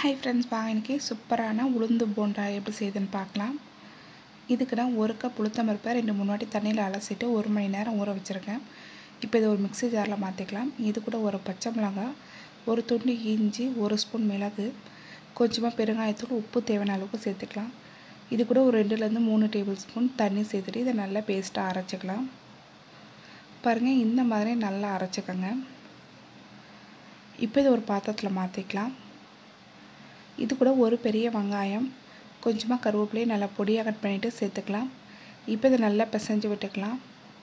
hi friends வாங்க இன்றைக்கி சூப்பரான உளுந்து போண்டா எப்படி செய்யுதுன்னு பார்க்கலாம் இதுக்கு நான் ஒரு கப் உளுத்தம்பருப்பை ரெண்டு மூணு வாட்டி தண்ணியில் அலசிட்டு ஒரு மணி நேரம் ஊற வச்சுருக்கேன் இப்போ இதை ஒரு மிக்ஸி ஜாரில் மாற்றிக்கலாம் இது கூட ஒரு பச்சை மிளகாய் ஒரு துண்டு இஞ்சி ஒரு ஸ்பூன் மிளகு கொஞ்சமாக பெருங்காயத்தூள் உப்பு தேவையான அளவுக்கு சேர்த்துக்கலாம் இது கூட ஒரு ரெண்டுலேருந்து மூணு டேபிள் ஸ்பூன் தண்ணி சேர்த்துட்டு இதை நல்லா பேஸ்ட்டாக அரைச்சிக்கலாம் பாருங்கள் இந்த மாதிரி நல்லா அரைச்சிக்கோங்க இப்போ இதை ஒரு பாத்திரத்தில் மாற்றிக்கலாம் இது கூட ஒரு பெரிய வெங்காயம் கொஞ்சமாக கருவேப்பிலையை நல்லா பொடியாக கட் பண்ணிவிட்டு சேர்த்துக்கலாம் இப்போ இதை நல்லா பிசைஞ்சு விட்டுக்கலாம்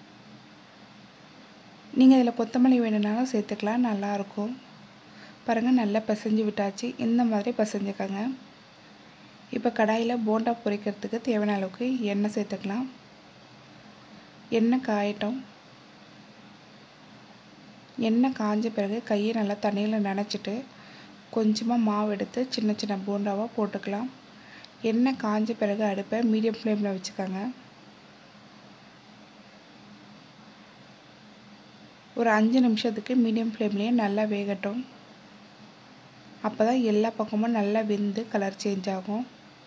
நீங்கள் இதில் கொத்தமல்லி வேணும்னாலும் சேர்த்துக்கலாம் நல்லாயிருக்கும் பாருங்கள் நல்லா பிசைஞ்சு விட்டாச்சு இந்த மாதிரி பிசைஞ்சுக்கோங்க இப்போ கடாயில் போண்டா பொரிக்கிறதுக்கு தேவையான அளவுக்கு எண்ணெய் சேர்த்துக்கலாம் எண்ணெய் காயட்டும் எண்ணெய் காஞ்ச பிறகு கையை நல்லா தண்ணியில் நனைச்சிட்டு கொஞ்சமாக மாவு எடுத்து சின்ன சின்ன போண்டாவாக போட்டுக்கலாம் எண்ணெய் காஞ்ச பிறகு அடுப்பை மீடியம் ஃப்ளேமில் வச்சுக்கோங்க ஒரு அஞ்சு நிமிஷத்துக்கு மீடியம் ஃப்ளேம்லேயே நல்லா வேகட்டும் அப்போ தான் எல்லா பக்கமும் நல்லா வெந்து கலர் சேஞ்ச் ஆகும்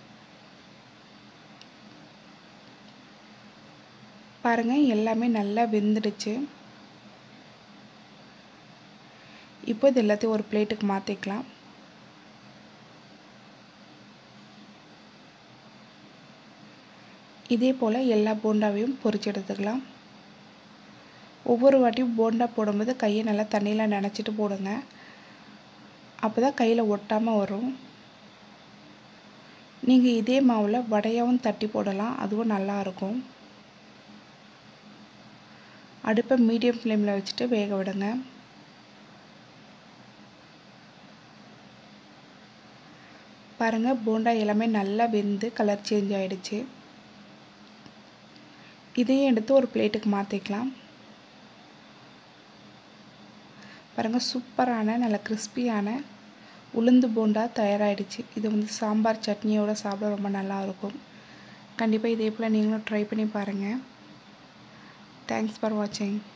பாருங்கள் எல்லாமே நல்லா வெந்துடுச்சு இப்போ இது எல்லாத்தையும் ஒரு பிளேட்டுக்கு மாற்றிக்கலாம் இதே போல் எல்லா போண்டாவையும் பொரிச்சு எடுத்துக்கலாம் ஒவ்வொரு வாட்டியும் போண்டா போடும்போது கையை நல்லா தண்ணியில் நனைச்சிட்டு போடுங்க அப்போ தான் கையில் ஒட்டாமல் வரும் நீங்கள் இதே மாவில் வடையாகவும் தட்டி போடலாம் அதுவும் நல்லாயிருக்கும் அடுப்பை மீடியம் ஃப்ளேமில் வச்சுட்டு வேக விடுங்க பாருங்கள் போண்டா எல்லாமே நல்லா வெந்து கலர் சேஞ்ச் ஆகிடுச்சு இதையும் எடுத்து ஒரு பிளேட்டுக்கு மாற்றிக்கலாம் பாருங்கள் சூப்பரான நல்ல கிறிஸ்பியான உளுந்து போண்டா தயாராகிடுச்சு இது வந்து சாம்பார் சட்னியோடு சாப்பிட ரொம்ப நல்லாயிருக்கும் கண்டிப்பாக இதே போல் நீங்களும் ட்ரை பண்ணி பாருங்கள் தேங்க்ஸ் ஃபார் வாட்சிங்